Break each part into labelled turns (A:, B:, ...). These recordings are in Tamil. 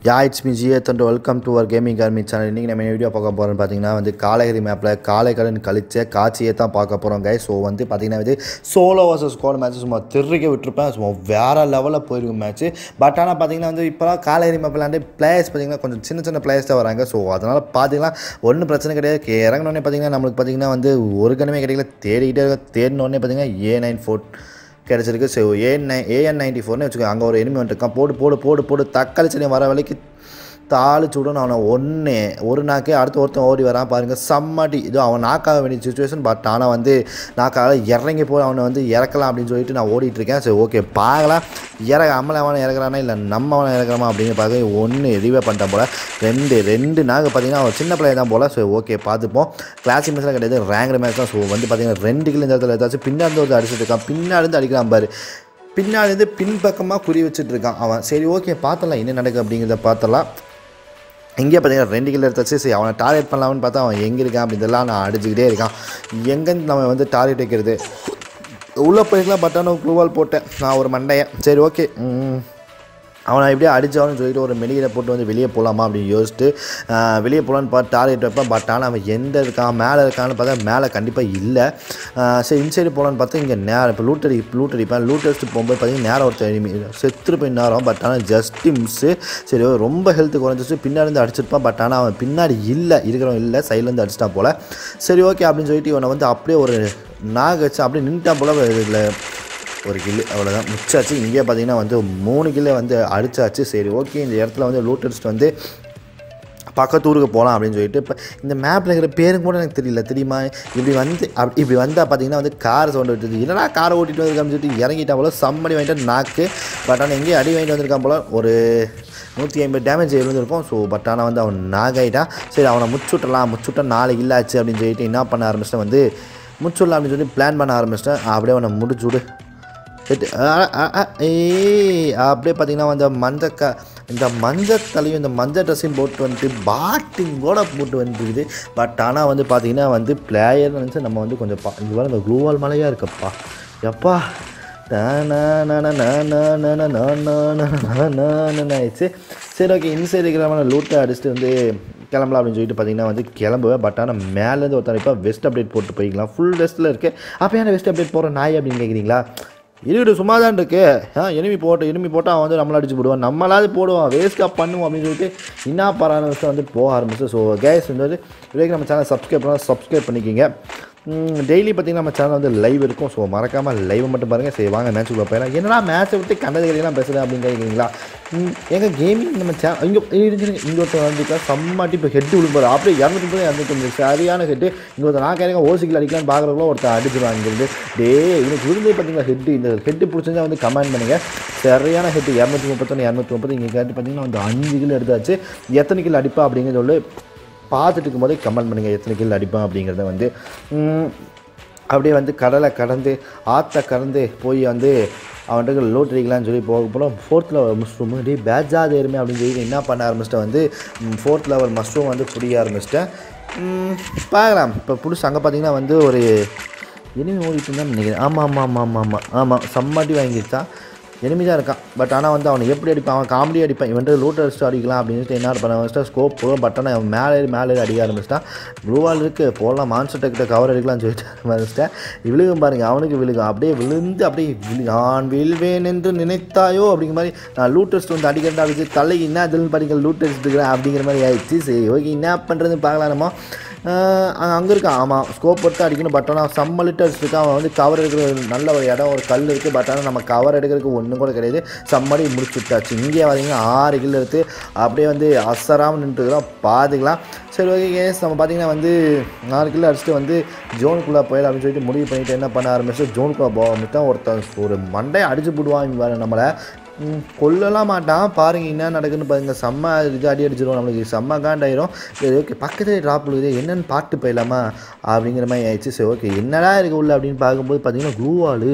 A: யா இட்ஸ் மீ ஜிஏ தொண்டு வெல்கம் டு அவர் கேமிங் கார்மி சேனல் இன்றைக்கி நம்ம வீடியோ பார்க்க போகிறோம்னு பார்த்தீங்கன்னா வந்து காலைகரி மேப்பில் காலைக்கடன் கழிச்ச காட்சியை தான் பார்க்க போகிறோம் கை ஸோ வந்து பார்த்தீங்கன்னா வந்து சோலோ வர்சஸ் ஸ்குவாட் மேட்ச் சும்மா திருக்க விட்டுருப்பேன் சும்மா வேறு லெவலில் போயிருக்கும் மேட்ச் பட் ஆனால் பார்த்தீங்கன்னா வந்து இப்போலாம் காலைகரி மேப்பில் வந்து பிளேயர்ஸ் பார்த்தீங்கன்னா கொஞ்சம் சின்ன சின்ன பிளேயர்ஸ் தான் வராங்க ஸோ அதனால் பார்த்தீங்கன்னா ஒன்றும் பிரச்சனை கிடையாது கே- இறங்குனோடனே பார்த்தீங்கன்னா நம்மளுக்கு பார்த்தீங்கன்னா வந்து ஒரு கணமே கிடைக்கல தேடிக்கிட்டே இருக்க தேடினோடனே பார்த்தீங்கன்னா ஏ நைன் ஃபோர் கிடச்சிருக்கு so A nine AN ninety ஃபோர்னு வச்சுக்கோ அங்கே ஒரு எனிமி வந்துருக்கான் போடு போடு போடு போடு தக்காளி செடி வர வேலைக்கு தாளி சுடணும் அவனை ஒன்று ஒரு நாக்கே அடுத்து ஒருத்தன் ஓடி வரான் பாருங்கள் செம்மடி இது அவன் நாக்காக வேண்டிய சுச்சுவேஷன் பட் ஆனால் வந்து நாக்காக இறங்கி போய் அவனை வந்து இறக்கலாம் அப்படின்னு சொல்லிட்டு நான் ஓடிட்டு இருக்கேன் சரி ஓகே பார்க்கலாம் இறங்க அம்மளை அவனை இறக்குறானா இல்லை நம்ம அவனை இறக்குறோமா அப்படின்னு பார்க்க ஒன்று ரிவே பண்ணிட்டேன் போல் ரெண்டு ரெண்டு நாக்கு பார்த்தீங்கன்னா அவன் சின்ன பிள்ளைய தான் போல் ஸோ ஓகே பார்த்துப்போம் கிளாசிக் மேட்ச்லாம் கிடையாது ரேங்க் மேட்ச் தான் ஸோ வந்து பார்த்தீங்கன்னா ரெண்டு கிலோ இந்த இடத்துல ஏதாச்சும் பின்னாடி வந்து அடிச்சிட்டு இருக்கான் பின்னாடி இருந்து அடிக்கிறான் பாரு பின்னாடி இருந்து பின்பக்கமாக குறி வச்சுட்டு இருக்கான் அவன் சரி ஓகே பார்த்தலாம் என்ன நடக்குது அப்படிங்கிறத பார்த்தலாம் இங்கே பார்த்தீங்கன்னா ரெண்டு கிலோ எடுத்தாச்சு சரி அவனை டார்கெட் பண்ணலாம்னு பார்த்தா அவன் எங்கே இருக்கான் அப்படின்றதெல்லாம் நான் அடிச்சுக்கிட்டே இருக்கான் எங்கேருந்து நம்ம வந்து டார்கெட் வைக்கிறது உள்ளே போயிருக்கலாம் பட் ஆனால் க்ளூவால் போட்டேன் நான் ஒரு மண்டையன் சரி ஓகே அவனை எப்படியே அடித்தவனு சொல்லிட்டு ஒரு மெடிக்கலை போட்டு வந்து வெளியே போகலாமா அப்படின்னு யோசிச்சுட்டு ஆஹ், வெளியே போகலான்னு பார்த்து டார்கெட் வைப்பேன் பட் ஆனால் அவன் எந்த இருக்கான் மேலே இருக்கான்னு பார்த்தா மேலே கண்டிப்பாக இல்லை ஆஹ், சரி இன்சைடு போகலான்னு பார்த்தா இங்கே நேரம் இப்போ லூட் அடி லூட் அடிப்பேன் லூட் அடிச்சுட்டு போகும்போது பார்த்தீங்கன்னா நேரம் ஒருத்தர் enemy செத்துரு போய் நேரம் பட் ஆனால் ஜஸ்ட் மிஸ்ஸு சரி ரொம்ப ஹெல்த் குறைஞ்சிச்சு பின்னாடி இருந்து அடிச்சிருப்பான் பட் ஆனால் அவன் பின்னாடி இல்லை இருக்கிறவன் இல்லை சைட்லேருந்து அடிச்சிட்டான் போல் சரி ஓகே அப்படின்னு சொல்லிட்டு இவனை வந்து அப்படியே ஒரு நாக வச்சு அப்படியே நின்ட்டான் போல் இதில் ஒரு கில்லு அவ்வளோதான் மிச்சாச்சு இங்கே பார்த்தீங்கன்னா வந்து மூணு கில்லு வந்து அடிச்சாச்சு சரி ஓகே இந்த இடத்துல வந்து லூட் அடிச்சுட்டு வந்து பக்கத்து ஊருக்கு போகலாம் அப்படின்னு சொல்லிட்டு இப்போ இந்த மேப்பில் இருக்கிற பேரும் கூட எனக்கு தெரியல தெரியுமா இப்படி வந்து அப்படி இப்படி வந்தால் பார்த்தீங்கன்னா வந்து கார் சவுண்ட் விட்டுது என்னடா காரை ஓட்டிட்டு வந்திருக்கான்னு சொல்லிட்டு இறங்கிட்டா போல சம்மடி வாங்கிட்டு நாக்கு பட் ஆனால் எங்கேயும் அடி வாங்கிட்டு வந்திருக்கான் போல ஒரு நூற்றி ஐம்பது டேமேஜ் இருந்திருக்கும் ஸோ பட் ஆனால் வந்து அவன் நாகாயிட்டான் சரி அவனை முச்சுட்டலாம் முச்சுட்டா நாலு இல்லாச்சு அப்படின்னு சொல்லிட்டு என்ன பண்ண ஆரம்பிச்சிட்டேன் வந்து முச்சுடலாம் அப்படின்னு சொல்லி பிளான் பண்ண ஆரம்பிச்சிட்டேன் அப்படியே அவனை முடிச்சு விடு ஹெட்டு ஏய் அப்படியே பார்த்தீங்கன்னா அந்த மஞ்சக்க இந்த மஞ்சள் தலையும் இந்த மஞ்சள் ட்ரெஸ்ஸையும் போட்டு வந்துட்டு பாட்டிங்கோட போட்டு வந்துருக்குது பட் ஆனால் வந்து பார்த்தீங்கன்னா வந்து பிளேயர் நினச்சி நம்ம வந்து கொஞ்சம் பா இங்கே வர இந்த க்ளூவால் மலையாக இருக்கப்பா எப்பா ஆயிடுச்சு சரி ஓகே இன்சைடு இருக்கிறவன லூட்டை அடிச்சுட்டு வந்து கிளம்பலாம் அப்படின்னு சொல்லிட்டு பார்த்தீங்கன்னா வந்து கிளம்புவேன் பட் ஆனால் மேலேருந்து ஒருத்தர் இப்போ வெஸ்ட் அப்டேட் போட்டு போய்க்கலாம் ஃபுல் வெஸ்ட்டில் இருக்கு அப்போ ஏன் வெஸ்ட் அப்டேட் போகிற நாய் அப்படின்னு கேட்குறீங்களா இருக்கட்டும் சும்மா தான் இருக்கு ஆ எனிமி போட்டு எனிமி போட்டால் அவன் வந்து நம்மள அடிச்சு போடுவான் நம்மளாவது போடுவான் வேஸ்ட்டாக பண்ணுவோம் அப்படின்னு சொல்லிட்டு என்ன பரான விஷயம் வந்து போக ஆரம்பிச்சு ஸோ கேஸ் வந்து இதுவரைக்கும் நம்ம சேனல் சப்ஸ்கிரைப் பண்ணால் சப்ஸ்கிரைப் பண்ணிக்கிங்க டெய்லி பார்த்தீங்கன்னா நம்ம சேனல் வந்து லைவ் இருக்கும் ஸோ மறக்காமல் லைவ் மட்டும் பாருங்கள் சரி வாங்க மேட்ச்சுக்குள்ள போயிடலாம் என்னடா மேட்ச்சை விட்டு கண்டதுக்கெல்லாம் பேசுகிறேன் அப்படின்னு கேட்குறீங்களா எங்கள் கேமிங் நம்ம சே இங்கே இருந்துச்சு இங்கே ஒருத்தர் வந்துட்டா செம்மாட்டி இப்போ ஹெட்டு விழுப்பாரு அப்படியே இரநூத்தி முப்பது இரநூத்தி ஐம்பது சரியான ஹெட்டு இங்கே ஒருத்தர் நான் கேட்க ஓசிக்கில் அடிக்கலாம்னு பார்க்குறவங்களோ ஒருத்தர் அடிச்சிருவாங்க இங்கிருந்து டே இவனுக்கு விழுந்து பார்த்தீங்களா ஹெட்டு இந்த ஹெட்டு பிடிச்சிருந்தா வந்து கமெண்ட் பண்ணுங்கள் சரியான ஹெட்டு இரநூத்தி முப்பத்தொன்று இரநூத்தி முப்பது இங்கே கேட்டு பார்த்தீங்கன்னா வந்து அஞ்சு கிலோ எடுத்தாச்சு எத்தனை கிலோ அடிப்பா அப்படிங்கிறது சொல்லி பார்த்துட்டு இருக்கும்போதே கமெண்ட் பண்ணுங்கள் எத்தனை கிலோ அடிப்பான் அப்படிங்கிறத வந்து ம், அப்படியே வந்து கடலை கடந்து ஆற்ற கடந்து போய் வந்து அவன்கிட்ட லோட் அடிக்கலாம்னு சொல்லி போக போகிறோம் ஃபோர்த் லெவல் மஷ்ரூம் டே பேட்சாக ஏறுமே அப்படின்னு சொல்லி என்ன பண்ண ஆரம்பிச்சிட்டேன் வந்து ஃபோர்த் லெவல் மஷ்ரூம் வந்து பிடிக்க ஆரம்பிச்சிட்டேன் ம், பார்க்கலாம் இப்போ புதுசு அங்கே பார்த்தீங்கன்னா வந்து ஒரு எனிமி ஓடிட்டு இருந்தான்னு நினைக்கிறேன் ஆமாம் ஆமாம் ஆமாம் ஆமாம் ஆமாம் ஆமாம் செம்மாட்டி வாங்கிடுச்சான் எனிமி தான் இருக்கான் பட் ஆனால் வந்து அவனை எப்படி அடிப்பான் அவன் காமெடி அடிப்பான் இவன் லூட் அடிச்சுட்டு அடிக்கலாம் அப்படின்னு சொல்லிட்டு என்ன பண்ண வச்சுட்டா ஸ்கோப் போதும் பட் ஆனால் அவன் மேலே ஏறி மேலே ஏறி அடிக்க ஆரம்பிச்சிட்டான் ப்ளூவால் இருக்குது போடலாம் மான்சர்ட்ட கிட்ட கவர் அடிக்கலாம்னு சொல்லிட்டு ஆரம்பிச்சிட்டேன் விழுகும் பாருங்க அவனுக்கு விழுகும் அப்படியே விழுந்து அப்படியே விழு நான் விழுவேன் என்று நினைத்தாயோ அப்படிங்கிற மாதிரி நான் லூட் அடிச்சுட்டு வந்து அடிக்கிறதா வச்சு தலை என்ன இதுன்னு பாருங்க லூட் அடிச்சுட்டு இருக்கிறேன் அப்படிங்கிற மாதிரி ஆயிடுச்சு சரி ஓகே என்ன பண்ணுறதுன்னு பார்க்கலாம் நம்ம அங்கே இருக்கான் ஆமாம் ஸ்கோப் போட்டு அடிக்கணும் பட் ஆனால் சம்மலிட்டு அடிச்சிருக்கான் அவன் வந்து கவர் எடுக்கிற ஒரு நல்ல ஒரு இடம் ஒரு கல் இருக்குது பட் ஆனால் நம்ம கவர் எடுக்கிறதுக்கு ஒன்றும் கூட கிடையாது சம்மடி முடிச்சு விட்டாச்சு இங்கே பார்த்தீங்கன்னா ஆறு கிலோ எடுத்து அப்படியே வந்து அசராமல் நின்றுக்கிறோம் பார்த்துக்கலாம் சரி ஓகே கேஸ் நம்ம பார்த்தீங்கன்னா வந்து நாலு கிலோ அடிச்சுட்டு வந்து ஜோனுக்குள்ளே போயிடலாம் அப்படின்னு சொல்லிட்டு முடிவு பண்ணிட்டு என்ன பண்ண ஆரம்பிச்சு ஜோனுக்குள்ளே போக ஆரம்பிச்சிட்டா ஒருத்தன் ஒரு மண்டையை அடிச்சு போடுவான் இங்க வேறு நம்மளை ம், கொல்லலாம் மாட்டான் பாருங்க என்ன நடக்குன்னு பாருங்க செம்ம இது அடி அடிச்சிடும் நம்மளுக்கு செம்ம காண்டாயிரும் சரி ஓகே பக்கத்துலேயே ட்ராப் விழுகுது என்னன்னு பார்த்து போயிடலாமா அப்படிங்கிற மாதிரி ஆயிடுச்சு சரி ஓகே என்னடா இருக்கு உள்ள அப்படின்னு பார்க்கும்போது பார்த்தீங்கன்னா க்ளூவாலு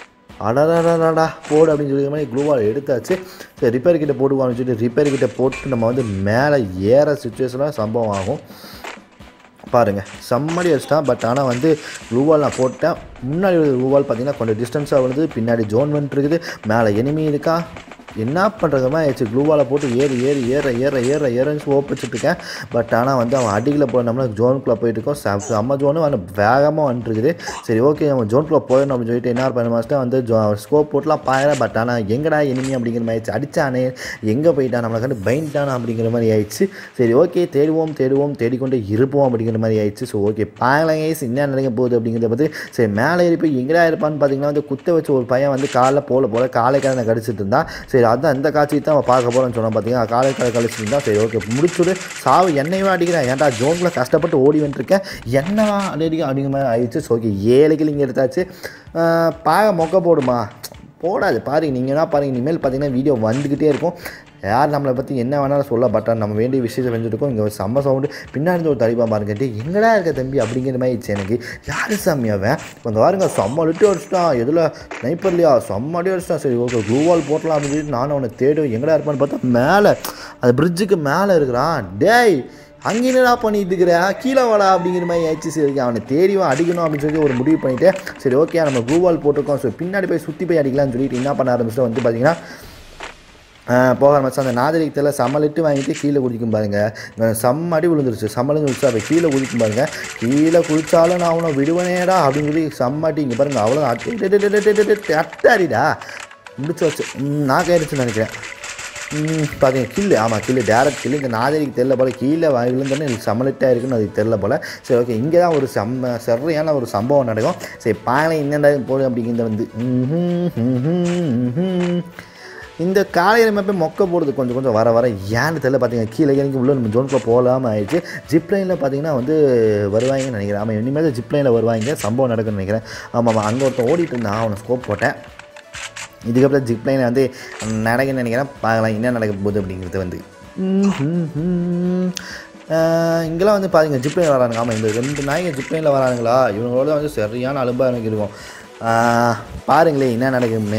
A: அடடடடா போடு அப்படின்னு சொல்லி மாதிரி க்ளூவால் எடுத்தாச்சு சரி ரிப்பேர் கிட்ட போடுவான்னு சொல்லிட்டு ரிப்பேர் கிட்ட போட்டு நம்ம வந்து மேலே ஏற சுச்சுவேஷனாக சம்பவம் ஆகும் பாருங்கள் செம்மடி அடிச்சிட்டான் பட் ஆனால் வந்து க்ளூவால் நான் போட்டேன் முன்னாடி க்ளூவால் பார்த்தீங்கன்னா கொஞ்சம் டிஸ்டன்ஸாக வருது பின்னாடி ஜோன் வந்துட்டு இருக்குது மேலே எனிமி இருக்கா என்ன பண்ணுறது மாதிரி ஆயிடுச்சு க்ளூவால் போட்டு ஏறி ஏறி ஏற ஏற ஏற ஏறன்னு ஸ்லோப் வச்சுட்ருக்கேன் பட் ஆனால் வந்து அவன் அடியில் போய் நம்மள ஜோனுக்குள்ளே போயிட்டு இருக்கோம் ச- செம்ம ஜோனு அவன் வேகமாக வந்துருக்குது சரி ஓகே நம்ம ஜோனுக்குள்ளே போயிடணும் அப்படின்னு சொல்லிட்டு என்ன பண்ண மாஸ்டர் வந்து ஜோ ஸ்கோப் போட்டுலாம் பாயிறேன் பட் ஆனால் எங்கடா இனிமே அப்படிங்கிற மாதிரி ஆயிடுச்சு அடிச்சானே எங்கே போயிட்டான் நம்மளை கண்டு பைண்டானா அப்படிங்கிற மாதிரி ஆயிடுச்சு சரி ஓகே தேடுவோம் தேடுவோம் தேடிக்கொண்டு இருப்போம் அப்படிங்கிற மாதிரி ஆயிடுச்சு ஸோ ஓகே பாயலாம் கைஸ் என்ன நடக்க போகுது அப்படிங்கிறத பற்றி சரி மேலே ஏறி போய் எங்கடா இருப்பான்னு பார்த்தீங்கன்னா வந்து குத்த வச்சு ஒரு பையன் வந்து காலைல போல போல காலைக்காரனை கடிச்சிட்டு இருந்தான் சரி அதான் இந்த காட்சி தான் அவன் பார்க்க போகிறோன்னு சொன்னான் பார்த்தீங்கன்னா காலைக்கார கழிச்சிட்டு இருந்தா சரி ஓகே முடிச்சுடு சாவு என்னையும் அடிக்கிறேன் ஏன்டா ஜோனில் கஷ்டப்பட்டு ஓடி வந்துருக்கேன் என்னவா அடிக்க அப்படிங்கிற மாதிரி ஆயிடுச்சு ஸோ ஓகே ஏழு கிளிங்க எடுத்தாச்சு ஆஹ் பாக மொக்க போடுமா போடாது பாருங்க நீங்கள் என்ன பாருங்க இனிமேல் பார்த்தீங்கன்னா வீடியோ வந்துக்கிட்டே இருக்கும் யார் நம்மளை பற்றி என்ன வேணாலும் சொல்ல பட்டா நம்ம வேண்டிய விஷயத்தை செஞ்சுருக்கோம் இங்கே ஒரு செம்ம சவுண்டு பின்னாடி இருந்து ஒரு தடிப்பா பாருங்க டேய், எங்கடா இருக்க தம்பி அப்படிங்கிற மாதிரி ஆயிடுச்சு எனக்கு யார் சாமி அவன் கொஞ்சம் பாருங்க செம்ம லிட்டு அடிச்சிட்டான் எதில் ஸ்னைப்பர்லையா செம்ம அடி அடிச்சிட்டான் சரி ஓகே க்ளூவால் போட்டலாம் அப்படின்னு சொல்லிட்டு நானும் அவனை தேடும் எங்கடா இருப்பான்னு பார்த்தா மேலே அது பிரிட்ஜுக்கு மேலே இருக்கிறான் டேய் அங்கே என்னடா பண்ணிட்டு இருக்கிற கீழே வாடா அப்படிங்கிற மாதிரி ஆயிடுச்சு சரி அவனை தேடிவன் அடிக்கணும் அப்படின்னு சொல்லி ஒரு முடிவு பண்ணிட்டு சரி ஓகே நம்ம க்ளூவால் போட்டிருக்கோம் ஸோ பின்னாடி போய் சுற்றி போய் அடிக்கலாம்னு சொல்லிட்டு என்ன பண்ண ஆரம்பிச்சிட்டு வந்து பார்த்தீங்கன்னா ஆஹ் போக ஆரம்பிச்சு அந்த நாதரிகத்தில் சமலிட்டு வாங்கிட்டு கீழே குதிக்கும் பாருங்க அஹ் செம்ம அடி விழுந்துருச்சு சம்மலந்து விழுச்சு அப்போ கீழே குதிக்கும் பாருங்க கீழே குதிச்சாலும் நான் அவனை விடுவனேடா அப்படின்னு சொல்லி செம்ம அடி இங்கே பாருங்க அவ்வளோ அட்டாடிடா முடிச்சு வச்சு ம், நான் கைடுச்சுன்னு நினைக்கிறேன் ம், பார்த்தீங்க கில்லு ஆமாம் கில்லு டேரக்ட் கில்லு இந்த நாதரிக்கு தெரில போல் கீழே வா- விழுந்தோன்னே எனக்கு சமலிட்டாக இருக்குன்னு அது தெரில போல் சரி ஓகே இங்கே தான் ஒரு செம்ம சரியான ஒரு சம்பவம் நடக்கும் சரி பானை என்னடா போடு அப்படிங்கிறத வந்து ம்ஹும், ம்ஹும், ம்ஹும். இந்த காலையில் மேப்பே மொக்க போடுறது கொஞ்சம் கொஞ்சம் வர வர ஏன்னு தெரியல பார்த்தீங்கன்னா கீழே இறங்கி உள்ள நம்ம ஜோனுக்குள்ள போகலாமல் ஆயிடுச்சு ஜிப்லைனில் பார்த்தீங்கன்னா வந்து வருவாங்கன்னு நினைக்கிறேன் ஆமாம் இனிமேல் ஜிப்லைனில் வருவாங்க சம்பவம் நடக்குன்னு நினைக்கிறேன் ஆமாம் ஆமாம் அங்கே ஒருத்தன் ஓடிட்டு இருந்தான் அவனை ஸ்கோப் போட்டேன் இதுக்கப்புறம் ஜிப்லைனில் வந்து நடக்குன்னு நினைக்கிறேன் பார்க்கலாம் என்ன நடக்க போகுது அப்படிங்கிறது வந்து ஆஹ் இங்கெல்லாம் வந்து பாருங்க ஜிப்லைன் வரானுங்க ஆமாம் இந்த ரெண்டு நாய்ங்க ஜிப்லைனில் வரானுங்களா இவங்களோட வந்து சரியான அலும்பாக எனக்கு இருக்கும் ஆஹ் பாருங்களேன் என்ன நடக்கும்னு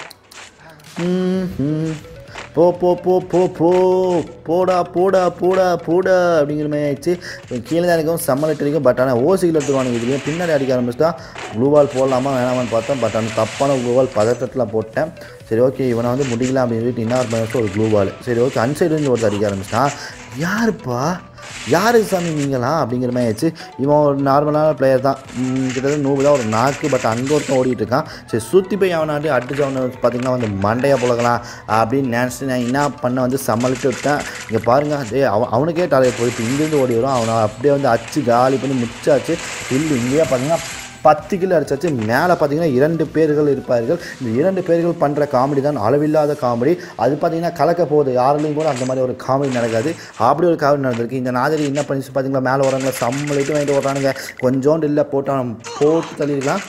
A: ம், ம். போ போ போ போ போ போடா போடா போடா போடா அப்படிங்கிற மாதிரி ஆயிடுச்சு கீழே தான் இருக்கும் சம்மலிட்டு இருக்கும் பட் ஆனால் ஓசியில் எடுத்துருவானுங்க இதுலேயும் பின்னாடி அடிக்க ஆரம்பிச்சிட்டா ப்ளூவால் போடலாமா வேணாமான்னு பார்த்தேன் பட் அந்த தப்பான ப்ளூவால் பதட்டத்தில் போட்டேன் சரி ஓகே இவனை வந்து முடிக்கலாம் அப்படின்னு சொல்லிட்டு இன்னொரு பண்ணி ஒரு ப்ளூவால் சரி ஓகே அன்சைடு இருந்து ஒருத்தர் அடிக்க ஆரம்பிச்சிட்டான் யாருப்பா யாரு சாமி நீங்களா அப்படிங்கிற மாதிரி ஆயிடுச்சு இவன் ஒரு நார்மலான பிளேயர் தான் ம், கிட்டத்தட்ட நூறு தான் ஒரு நாக்கு பட் அங்கே ஒருத்தன் ஓடிட்டு இருக்கான் சரி சுற்றி போய் அவனாட்டு அடிச்சு அவனை பார்த்தீங்கன்னா வந்து மண்டையாக புழகலாம் அப்படின்னு நினச்சிட்டு நான் என்ன பண்ண வந்து சமாளித்து விட்டேன் இங்கே பாருங்க டே அவன் அவனுக்கே தலையை போயிட்டு இங்கேருந்து ஓடி வரும் அவனை அப்படியே வந்து அச்சு காலி பண்ணி முச்சாச்சு இல்லை இங்கேயே பார்த்தீங்கன்னா பத்து கிலோ அடிச்சாச்சு மேலே பார்த்தீங்கன்னா இரண்டு பேர்கள் இருப்பார்கள் இந்த இரண்டு பேர்கள் பண்ணுற காமெடி தான் அளவில்லாத காமெடி அது பார்த்தீங்கன்னா கலக்க போகுது யாருலையும் கூட அந்த மாதிரி ஒரு காமெடி நடக்காது அப்படி ஒரு காமெடி நடந்திருக்கு இந்த நாதிரி என்ன பண்ணிச்சு பார்த்தீங்களா மேலே வராங்க சம்மளிட்டு வாங்கிட்டு வர்றானுங்க கொஞ்சோண்டு இல்லை போட்டு அவன் போட்டு தள்ளியிருக்கலாம்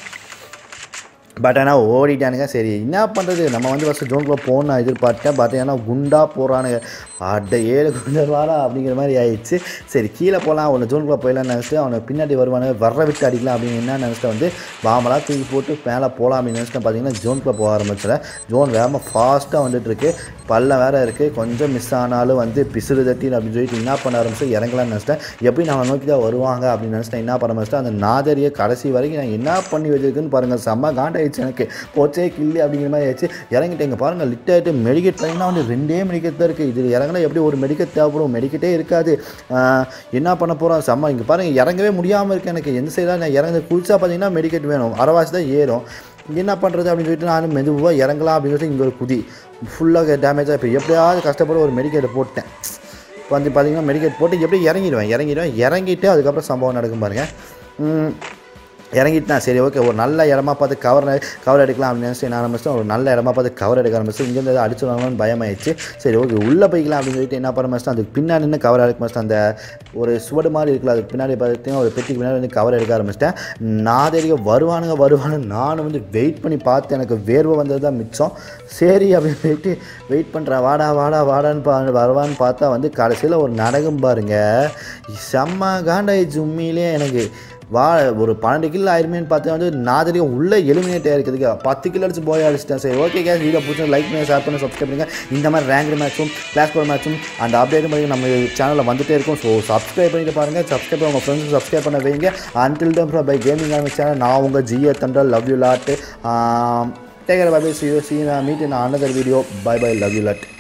A: பட் ஆனால் ஓடிட்டானுங்க சரி என்ன பண்ணுறது நம்ம வந்து ஃபஸ்ட்டு ஜோனுக்குள்ளே போகணும் நான் எதிர்பார்த்தேன் பட் ஏன்னா குண்டா போகிறானுங்க அட ஏழு குண்டர் வாடா அப்படிங்கிற மாதிரி ஆயிடுச்சு சரி கீழே போகலாம் அவனை ஜோனுக்குள்ளே போயிடலாம்னு நினச்சிட்டு அவனை பின்னாடி வருவானுங்க வர விட்டு அடிக்கலாம் அப்படின்னு என்ன நினச்சிட்டு வந்து பாம்பெல்லாம் தூக்கி போட்டு மேலே போகலாம் அப்படின்னு நினச்சிட்டு பார்த்தீங்கன்னா ஜோனுக்குள்ளே போக ஆரம்பிச்சிட ஜோன் வேகமாக ஃபாஸ்ட்டாக வந்துட்டு இருக்கு பள்ளம் வேறு இருக்குது கொஞ்சம் மிஸ் ஆனாலும் வந்து பிசுறு தட்டி அப்படின்னு சொல்லிட்டு என்ன பண்ண ஆரம்பிச்சு இறங்கலாம்னு நினச்சிட்டேன் எப்படி நான் நோக்கி தான் வருவாங்க அப்படின்னு நினச்சிட்டேன் என்ன பண்ண ஆரம்பிச்சிட்டேன் அந்த நாதரியை கடைசி வரைக்கும் நான் என்ன பண்ணி வச்சிருக்குன்னு பாருங்கள் செம்ம காண்டாயிடுச்சு எனக்கு போச்சே கில்லி அப்படிங்கிற மாதிரி ஆயிடுச்சு இறங்கிட்டு இங்கே பாருங்கள் லிட் ஆகிட்டு மெடிக்கெட் லைனாக வந்து ரெண்டே மெடிக்கெட் தான் இருக்குது இது இறங்கினா எப்படி ஒரு மெடிக்கெட் தேவைப்படும் மெடிக்கெட்டே இருக்காது ஆஹ் என்ன பண்ண போகிறோம் செம்ம இங்கே பாருங்கள் இறங்கவே முடியாமல் இருக்கு எனக்கு எந்த சைடாக நான் இறங்க குளிச்சா பார்த்தீங்கன்னா மெடிக்கெட் வேணும் அரைவாசி தான் ஏறும் என்ன பண்ணுறது அப்படின்னு சொல்லிட்டு நான் மெதுவாக இறங்கலாம் அப்படின்னு சொல்லிட்டு இங்கே ஒரு குதி ஃபுல்லாக டேமேஜாக இப்போ எப்படியாவது கஷ்டப்பட்டு ஒரு மெடிக்கெட்டை போட்டேன் இப்போ வந்து பார்த்தீங்கன்னா மெடிக்கெட் போட்டு எப்படி இறங்கிடுவேன் இறங்கிடுவேன் இறங்கிட்டு அதுக்கப்புறம் சம்பவம் நடக்கும் பாருங்க ம், இறங்கிட்டேன் சரி ஓகே ஒரு நல்ல இடமா பார்த்து கவர் கவர் எடுக்கலாம் அப்படின்னு நினச்சி நான் ஆரம்பிச்சிட்டேன் ஒரு நல்ல இடமா பார்த்து கவர் எடுக்க ஆரம்பிச்சு இங்கேருந்து எதாவது அடிச்சுடுவாங்கன்னு பயமாயிடுச்சு சரி ஓகே உள்ளே போய்க்கலாம் அப்படின்னு சொல்லிட்டு என்ன பண்ண மாட்டேன் அதுக்கு பின்னாடி நின்று கவர் எடுக்க மாட்டேன் அந்த ஒரு சுவடு மாதிரி இருக்குல்ல அதுக்கு பின்னாடி பார்த்தீங்கன்னா ஒரு பெட்டிக்கு பின்னாடி வந்து கவர் எடுக்க ஆரம்பிச்சிட்டேன் நான் தெரியும் வருவானுங்க வருவானு நானும் வந்து வெயிட் பண்ணி பார்த்து எனக்கு வேர்வை வந்தது தான் மிச்சம் சரி அப்படின்னு சொல்லிட்டு வெயிட் பண்ணுறேன் வாடா வாடா வாடான்னு பா வருவான்னு பார்த்தா வந்து கடைசியில் ஒரு நடகம் பாருங்க செம்ம காண்டாயிடுச்சு உண்மையிலேயே எனக்கு வா ஒரு பன்னெண்டு கிலோ ஆயிருமேன்னு பார்த்தா வந்து நாதரிகம் உள்ளே எலிமினேட் ஆயிருக்குதுக்கு பத்து கிலோ அடிச்சு போய் அடிச்சிட்டேன் சரி ஓகே கேஸ் வீடியோ பிடிச்சி லைக் பண்ணி ஷேர் பண்ணி சப்ஸ்கிரைப் பண்ணுங்க இந்த மாதிரி ரேங்க் மேட்சும் கிளாஸ் கோர் மேட்சும் அந்த அப்டேட்டும் பண்ணி நம்ம சேனலில் வந்துட்டே இருக்கும் ஸோ சப்ஸ்கிரைப் பண்ணிட்டு பாருங்கள் சப்ஸ்கிரைப் உங்கள் ஃப்ரெண்ட்ஸ் சப்ஸ்கிரைப் பண்ண வைங்க அன்டில் டம் பை கேமிங் சேனல் நான் உங்கள் ஜிஏ தண்டல் love you lot take bye bye see you see meet in another video bye bye love you let